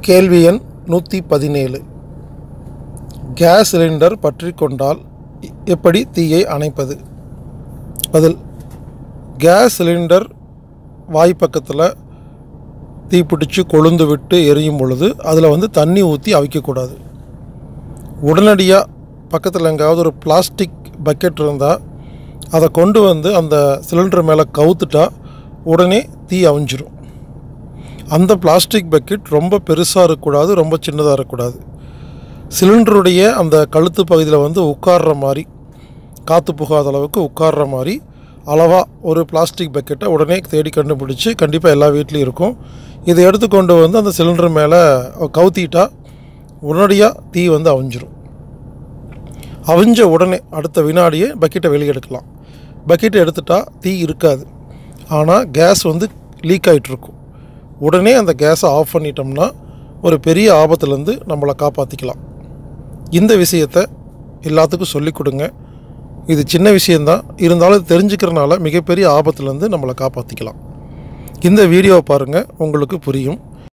கேள்வி எண் நூற்றி பதினேழு கேஸ் சிலிண்டர் பற்றி கொண்டால் எ- எப்படி தீயை அணைப்பது பதில் கேஸ் சிலிண்டர் வாய் பக்கத்தில் தீ பிடிச்சி கொழுந்து விட்டு எரியும் பொழுது அதில் வந்து தண்ணி ஊற்றி அவிக்கக்கூடாது உடனடியாக பக்கத்தில் எங்காவது ஒரு பிளாஸ்டிக் பக்கெட் இருந்தால் அதை கொண்டு வந்து அந்த சிலிண்டர் மேலே கவுத்துட்டா உடனே தீ அவிஞ்சிரும் அந்த பிளாஸ்டிக் பக்கெட் ரொம்ப பெருசாக இருக்கக்கூடாது ரொம்ப சின்னதாக இருக்கக்கூடாது சிலிண்டருடைய அந்த கழுத்து பகுதியில் வந்து உட்கார்ற மாதிரி காற்று புகாத அளவுக்கு உட்கார்ற மாதிரி அளவாக ஒரு பிளாஸ்டிக் பக்கெட்டை உடனே தேடி கண்டுபிடிச்சி கண்டிப்பாக எல்லா வீட்லேயும் இருக்கும் இதை எடுத்து கொண்டு வந்து அந்த சிலிண்டர் மேலே கவுத்திட்டா உடனடியாக தீ வந்து அவிஞ்சிரும் அவிஞ்ச உடனே அடுத்த வினாடியே பக்கெட்டை வெளியே எடுக்கலாம் பக்கெட்டை எடுத்துட்டா தீ இருக்காது ஆனால் கேஸ் வந்து லீக் ஆகிட்டுருக்கும் உடனே அந்த கேஸை ஆஃப் பண்ணிட்டோம்னா ஒரு பெரிய ஆபத்துலேருந்து நம்மளை காப்பாற்றிக்கலாம் இந்த விஷயத்தை எல்லாத்துக்கும் சொல்லிக் கொடுங்க இது சின்ன விஷயந்தான் இருந்தாலும் இது தெரிஞ்சுக்கிறனால மிகப்பெரிய ஆபத்துலேருந்து நம்மளை காப்பாற்றிக்கலாம் இந்த வீடியோவை பாருங்கள் உங்களுக்கு புரியும்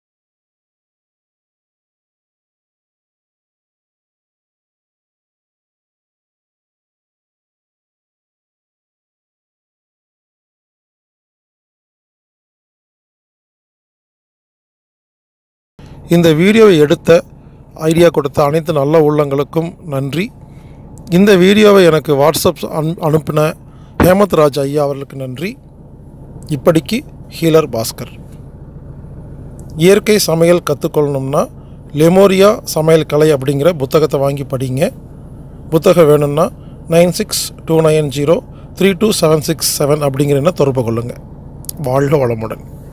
இந்த வீடியோவை எடுத்த ஐடியா கொடுத்த அனைத்து நல்ல உள்ளங்களுக்கும் நன்றி இந்த வீடியோவை எனக்கு வாட்ஸ்அப் அனு அனுப்பின ஹேமந்த் ராஜ் ஐயா அவர்களுக்கு நன்றி இப்படிக்கு ஹீலர் பாஸ்கர் இயற்கை சமையல் கற்றுக்கொள்ளணும்னா லெமோரியா சமையல் கலை அப்படிங்கிற புத்தகத்தை வாங்கி படிங்க புத்தகம் வேணும்னா nine six two nine zero three two seven six seven அப்படிங்கிற எண்ணை தொடர்பு கொள்ளுங்கள் வாழ்க வளமுடன்